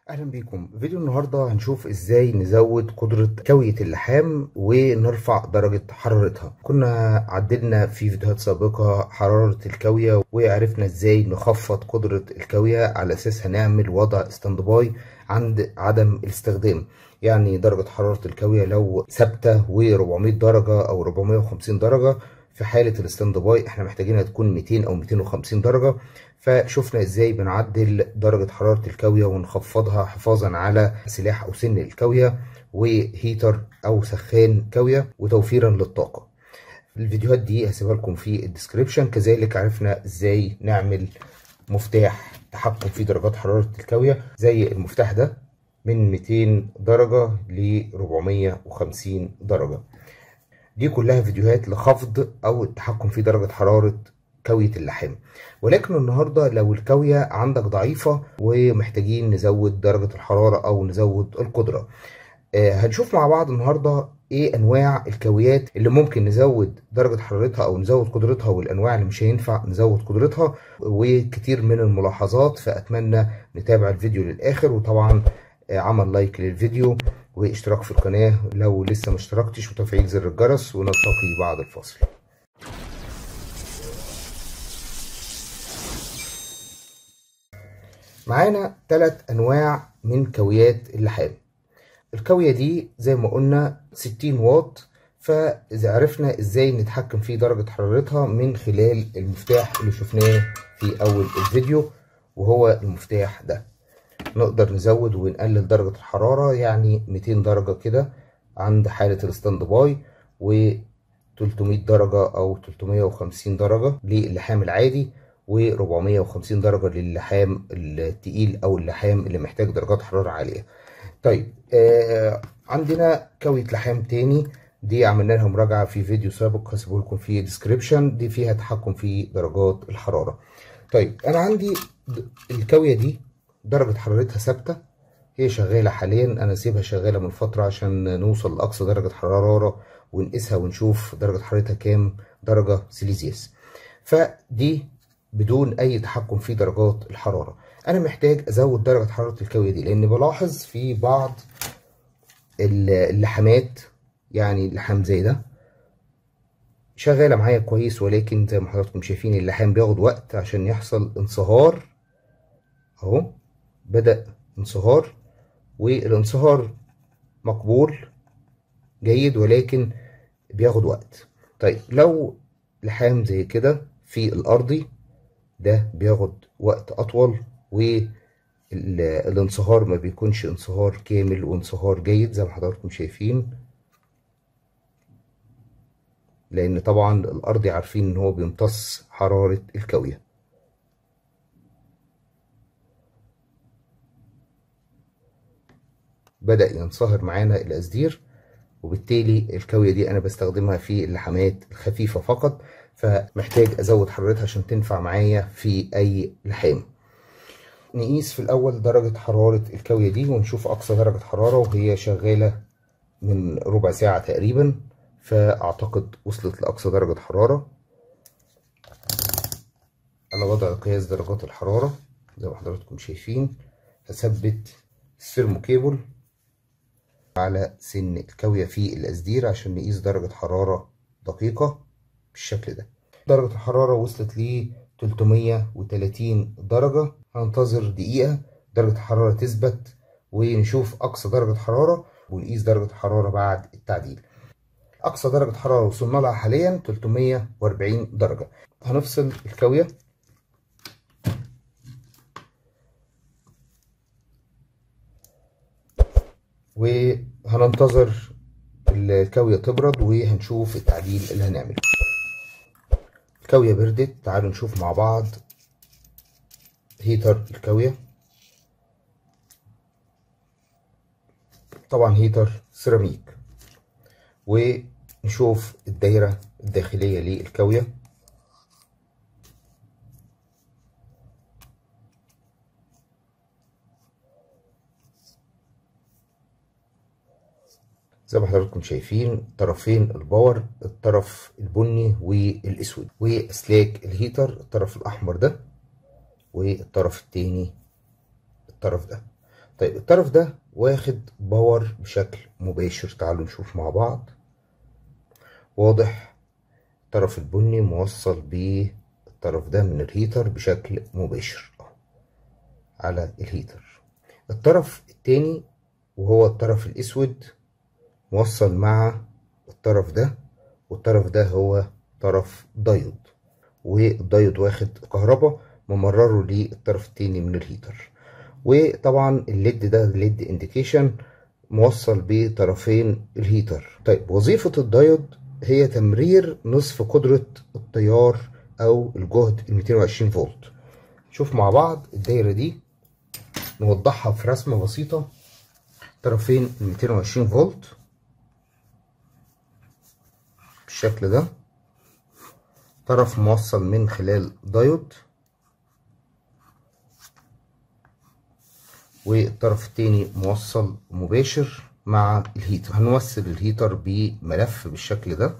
اهلا بيكم فيديو النهارده هنشوف ازاي نزود قدره كويه اللحام ونرفع درجه حرارتها كنا عدلنا في فيديوهات سابقه حراره الكويه وعرفنا ازاي نخفض قدره الكويه على اساس هنعمل وضع ستاند باي عند عدم الاستخدام يعني درجه حراره الكويه لو ثابته و400 درجه او 450 درجه في حاله الستاند باي احنا محتاجينها تكون 200 او 250 درجه فشفنا ازاي بنعدل درجه حراره الكاويه ونخفضها حفاظا على سلاح او سن الكاويه وهيتر او سخان كاويه وتوفيرا للطاقه الفيديوهات دي هسيبها لكم في الديسكريبشن كذلك عرفنا ازاي نعمل مفتاح تحكم في درجات حراره الكاويه زي المفتاح ده من 200 درجه ل 450 درجه دي كلها فيديوهات لخفض او التحكم في درجة حرارة كوية اللحام ولكن النهاردة لو الكوية عندك ضعيفة ومحتاجين نزود درجة الحرارة او نزود القدرة آه هنشوف مع بعض النهاردة ايه انواع الكويات اللي ممكن نزود درجة حرارتها او نزود قدرتها والانواع اللي مش هينفع نزود قدرتها وكتير من الملاحظات فاتمنى نتابع الفيديو للاخر وطبعا عمل لايك للفيديو واشتراك في القناة لو لسه ما اشتركتش وتفعيل زر الجرس ونلتقي بعد الفاصل معانا ثلاث انواع من كويات اللحام الكوية دي زي ما قلنا 60 واط فاذا عرفنا ازاي نتحكم في درجة حرارتها من خلال المفتاح اللي شفناه في اول الفيديو وهو المفتاح ده نقدر نزود ونقلل درجة الحرارة يعني 200 درجة كده عند حالة الستاند باي و 300 درجة أو 350 درجة للحام العادي و 450 درجة للحام التقيل أو اللحام اللي محتاج درجات حرارة عالية. طيب آه عندنا كوية لحام تاني دي عملنا لها مراجعة في فيديو سابق هسيبه لكم في الديسكريبشن دي فيها تحكم في درجات الحرارة. طيب أنا عندي الكوية دي درجة حرارتها ثابتة هي شغالة حاليا أنا سيبها شغالة من فترة عشان نوصل لأقصى درجة حرارة ونقيسها ونشوف درجة حرارتها كام درجة سيليزيوس فدي بدون أي تحكم في درجات الحرارة أنا محتاج أزود درجة حرارة الكاوية دي لأن بلاحظ في بعض اللحامات يعني لحام زي ده شغالة معايا كويس ولكن زي ما حضراتكم شايفين اللحام بياخد وقت عشان يحصل انصهار اهو بدأ انصهار والانصهار مقبول جيد ولكن بياخد وقت طيب لو لحام زي كده في الأرضي ده بياخد وقت أطول والانصهار ما بيكونش انصهار كامل وانصهار جيد زي ما حضراتكم شايفين لأن طبعا الأرضي عارفين إن هو بيمتص حرارة الكاوية بدأ ينصهر معانا الأسدير وبالتالي الكاوية دي أنا بستخدمها في اللحامات الخفيفة فقط فمحتاج أزود حرارتها عشان تنفع معايا في أي لحام نقيس في الأول درجة حرارة الكاوية دي ونشوف أقصى درجة حرارة وهي شغالة من ربع ساعة تقريبا فأعتقد وصلت لأقصى درجة حرارة على وضع قياس درجات الحرارة زي ما حضراتكم شايفين هثبت السيرمو كيبل على سن الكاوية في الأسدير عشان نقيس درجة حرارة دقيقة بالشكل ده درجة الحرارة وصلت ل 330 درجة هننتظر دقيقة درجة الحرارة تثبت ونشوف أقصى درجة حرارة ونقيس درجة الحرارة بعد التعديل أقصى درجة حرارة وصلنا لها حاليا 340 درجة هنفصل الكاوية وهننتظر الكاوية تبرد وهنشوف التعديل اللي هنعمله الكاوية بردت تعالوا نشوف مع بعض هيتر الكاوية طبعا هيتر سيراميك ونشوف الدايرة الداخلية للكاوية زي ما حضراتكم شايفين طرفين الباور الطرف البني والاسود واسلاك الهيتر الطرف الاحمر ده والطرف التاني الطرف ده طيب الطرف ده واخد باور بشكل مباشر تعالوا نشوف مع بعض واضح الطرف البني موصل بالطرف ده من الهيتر بشكل مباشر على الهيتر الطرف التاني وهو الطرف الاسود موصل مع الطرف ده والطرف ده هو طرف دايود والدايود واخد كهرباء ممرره للطرف التاني من الهيتر وطبعا الليد ده ليد انديكيشن موصل بطرفين الهيتر طيب وظيفة الدايود هي تمرير نصف قدرة التيار او الجهد ال 220 فولت شوف مع بعض الدايرة دي نوضحها في رسمة بسيطة طرفين ال 220 فولت بالشكل ده طرف موصل من خلال دايود والطرف التاني موصل مباشر مع الهيتر هنوصل الهيتر بملف بالشكل ده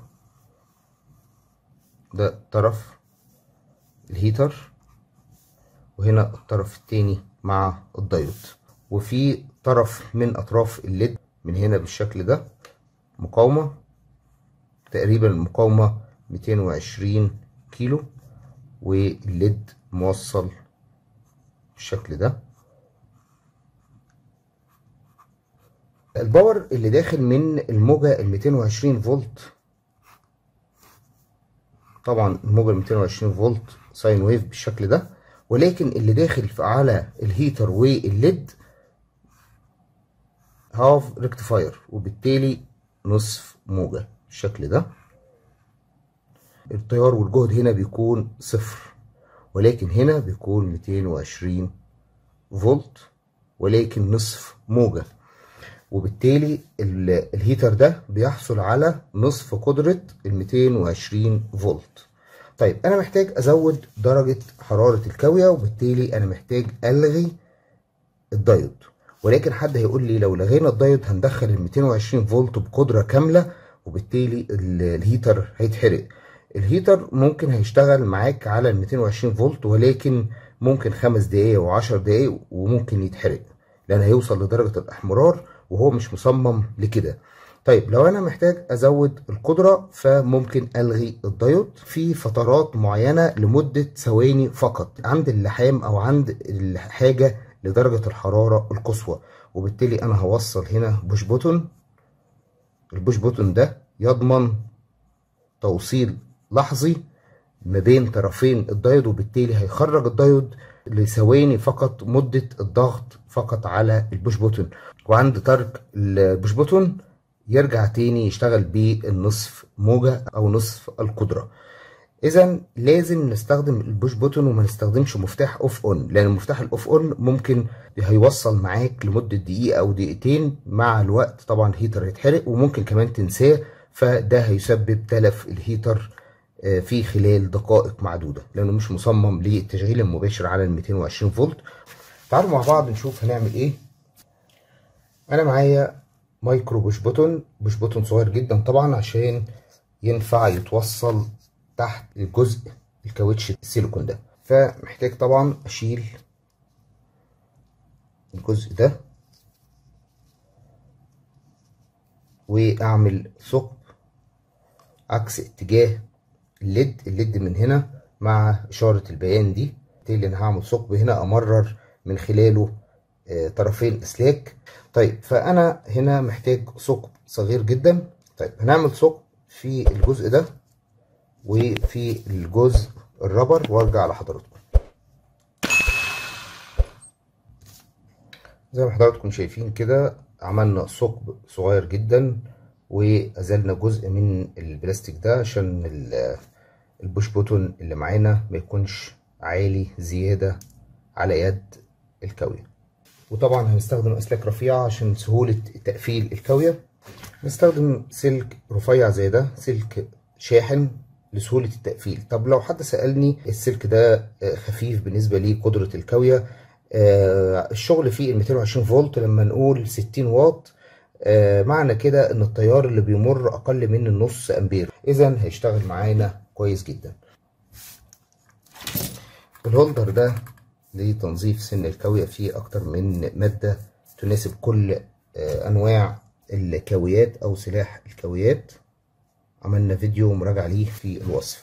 ده طرف الهيتر وهنا الطرف التاني مع الدايود وفي طرف من اطراف الليد من هنا بالشكل ده مقاومة تقريبا المقاومة 220 كيلو والليد موصل بالشكل ده الباور اللي داخل من الموجة ال 220 فولت طبعا الموجة ال 220 فولت ساين ويف بالشكل ده ولكن اللي داخل على الهيتر والليد هاف ريكتيفاير وبالتالي نصف موجة بالشكل ده التيار والجهد هنا بيكون صفر ولكن هنا بيكون 220 فولت ولكن نصف موجة وبالتالي الهيتر ده بيحصل على نصف قدرة ال 220 فولت طيب انا محتاج ازود درجة حرارة الكاوية وبالتالي انا محتاج الغي الدايود ولكن حد هيقول لي لو لغينا الدايود هندخل ال 220 فولت بقدرة كاملة وبالتالي الهيتر هيتحرق الهيتر ممكن هيشتغل معاك على ال 220 فولت ولكن ممكن خمس دقايق و10 دقايق وممكن يتحرق لان هيوصل لدرجة الاحمرار وهو مش مصمم لكده طيب لو انا محتاج ازود القدرة فممكن الغي الدايود في فترات معينة لمدة ثواني فقط عند اللحام او عند الحاجة لدرجة الحرارة القصوى وبالتالي انا هوصل هنا بوش بوتون البوش بوتون ده يضمن توصيل لحظي ما بين طرفين الدايود وبالتالي هيخرج الدايود لثواني فقط مدة الضغط فقط على البوش بوتون وعند ترك البوش بوتون يرجع تاني يشتغل بالنصف موجة او نصف القدرة اذا لازم نستخدم البوش بوتون وما نستخدمش مفتاح اوف اون لان المفتاح الاوف اون ممكن هيوصل معاك لمدة دقيقة او دقيقتين مع الوقت طبعا الهيتر هيتحرق وممكن كمان تنساه فده هيسبب تلف الهيتر في خلال دقائق معدودة لانه مش مصمم للتشغيل المباشر على ال 220 فولت تعالوا مع بعض نشوف هنعمل ايه انا معايا مايكرو بوش بوتون بوش بوتون صغير جدا طبعا عشان ينفع يتوصل تحت الجزء الكاوتش السيليكون ده فمحتاج طبعا اشيل الجزء ده واعمل ثقب عكس اتجاه الليد الليد من هنا مع اشارة البيان دي بالتالي انا هعمل ثقب هنا امرر من خلاله طرفين اسلاك طيب فانا هنا محتاج ثقب صغير جدا طيب هنعمل ثقب في الجزء ده وفي الجزء الرابر وارجع لحضراتكم زي ما حضراتكم شايفين كده عملنا ثقب صغير جدا وازلنا جزء من البلاستيك ده عشان البوش بوتون اللي معانا ما يكونش عالي زيادة على يد الكاوية وطبعا هنستخدم اسلاك رفيعة عشان سهولة تقفيل الكاوية نستخدم سلك رفيع زي ده سلك شاحن لسهولة التقفيل طب لو حد سألني السلك ده خفيف بالنسبة لقدرة الكاوية الشغل فيه ال 220 فولت لما نقول 60 واط معنى كده ان التيار اللي بيمر اقل من النص امبير اذا هيشتغل معانا كويس جدا الهولدر ده لتنظيف سن الكاوية فيه اكتر من مادة تناسب كل انواع الكاويات او سلاح الكاويات عملنا فيديو مراجعة ليه في الوصف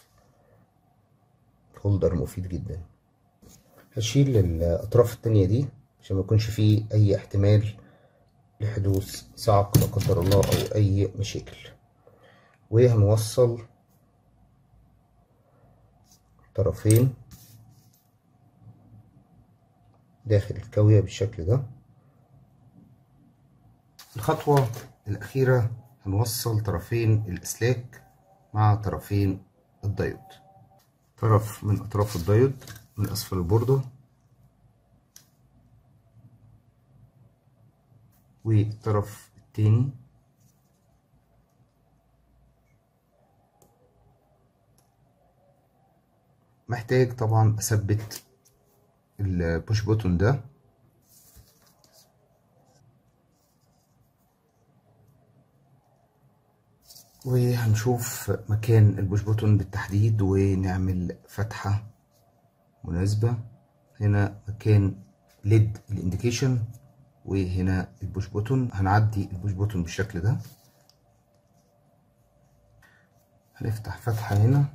هولدر مفيد جدا هشيل الاطراف التانية دي عشان ما يكونش فيه اي احتمال لحدوث صعق لا قدر الله او اي مشاكل وهنوصل طرفين داخل الكاوية بالشكل ده الخطوة الأخيرة هنوصل طرفين الأسلاك مع طرفين الدايود طرف من أطراف الدايود من أسفل البوردة والطرف التاني محتاج طبعا أثبت البوش بوتون ده وهنشوف مكان البوش بوتون بالتحديد ونعمل فتحة مناسبة هنا مكان ليد الانديكيشن وهنا البوش بوتون هنعدي البوش بوتون بالشكل ده هنفتح فتحة هنا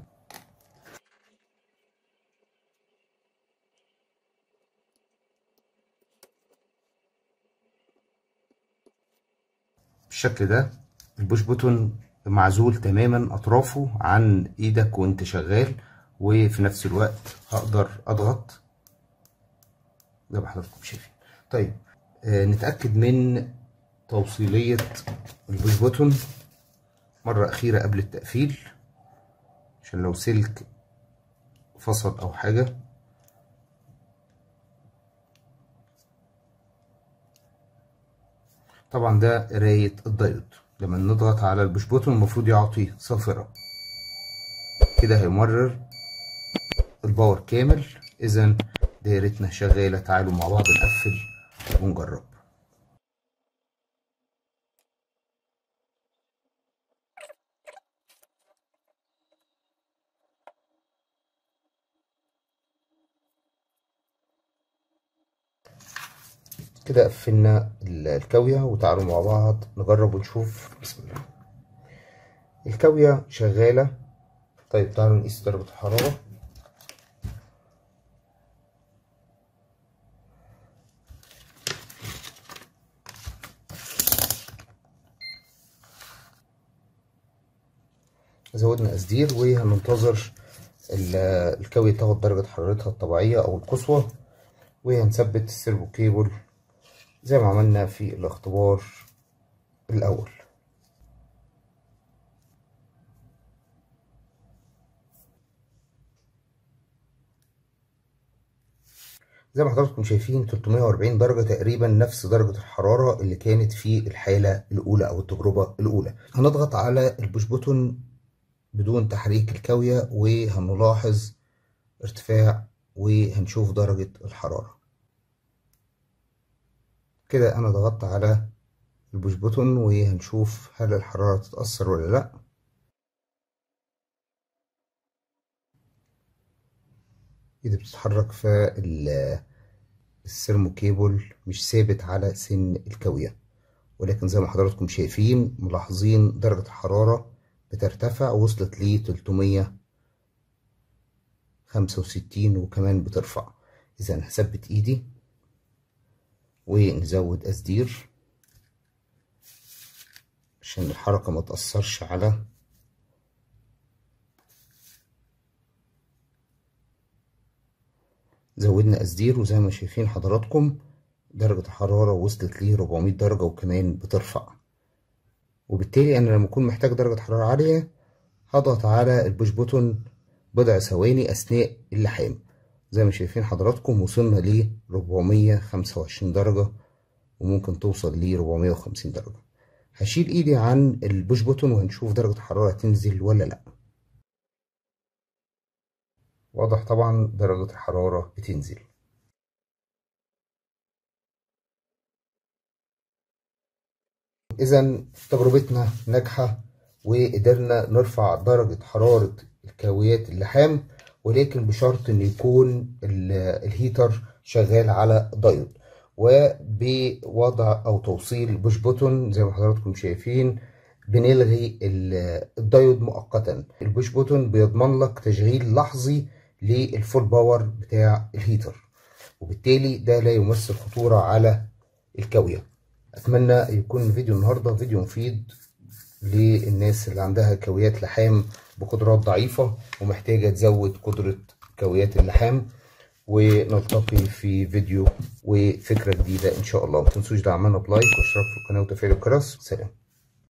بالشكل ده البوش بوتون معزول تماما اطرافه عن ايدك وانت شغال وفي نفس الوقت هقدر اضغط زي ما حضراتكم شايفين طيب آه نتاكد من توصيليه البوش بوتون مره اخيره قبل التقفيل عشان لو سلك فصل او حاجه طبعا ده قرايه الدايود لما نضغط على البوش بوتون المفروض يعطي صافرة كده هيمرر الباور كامل اذا دايرتنا شغالة تعالوا مع بعض نقفل ونجرب كده قفلنا الكاوية وتعالوا مع بعض نجرب ونشوف بسم الله الكاوية شغالة طيب تعالوا نقيس درجة الحرارة زودنا قصدير وهننتظر الكاوية تاخد درجة حرارتها الطبيعية أو القصوى وهنثبت السيرفو كيبل زي ما عملنا في الاختبار الأول زي ما حضراتكم شايفين 340 درجة تقريبا نفس درجة الحرارة اللي كانت في الحالة الأولى أو التجربة الأولى هنضغط على البوش بوتون بدون تحريك الكاوية وهنلاحظ ارتفاع وهنشوف درجة الحرارة كده انا ضغطت على البوش بوتون وهنشوف هل الحرارة تتأثر ولا لا ايدي بتتحرك فالسيرمو كيبل مش ثابت على سن الكاوية ولكن زي ما حضراتكم شايفين ملاحظين درجة الحرارة بترتفع وصلت ل 365 وكمان بترفع اذا هثبت ايدي ونزود أسدير عشان الحركة ما تأثرش على زودنا أسدير وزي ما شايفين حضراتكم درجة الحرارة وصلت لي 400 درجة وكمان بترفع وبالتالي أنا لما أكون محتاج درجة حرارة عالية هضغط على البوش بوتون بضع ثواني أثناء اللحام زي ما شايفين حضراتكم وصلنا ل 425 درجة وممكن توصل ل 450 درجة هشيل ايدي عن البوش بوتون وهنشوف درجة الحرارة تنزل ولا لا واضح طبعا درجة الحرارة بتنزل اذا تجربتنا ناجحة وقدرنا نرفع درجة حرارة الكاويات اللحام ولكن بشرط ان يكون الهيتر شغال على دايود وبوضع او توصيل بوش بوتون زي ما حضراتكم شايفين بنلغي ال- الدايود مؤقتا البوش بوتون بيضمن لك تشغيل لحظي للفول باور بتاع الهيتر وبالتالي ده لا يمثل خطورة على الكاوية اتمنى يكون فيديو النهاردة فيديو مفيد للناس اللي عندها كاويات لحام بقدرات ضعيفة ومحتاجة تزود قدرة كاويات اللحام ونلتقي في فيديو وفكرة جديدة إن شاء الله ما تنسوش دعمنا بلايك واشتراك في القناة وتفعيل الجرس سلام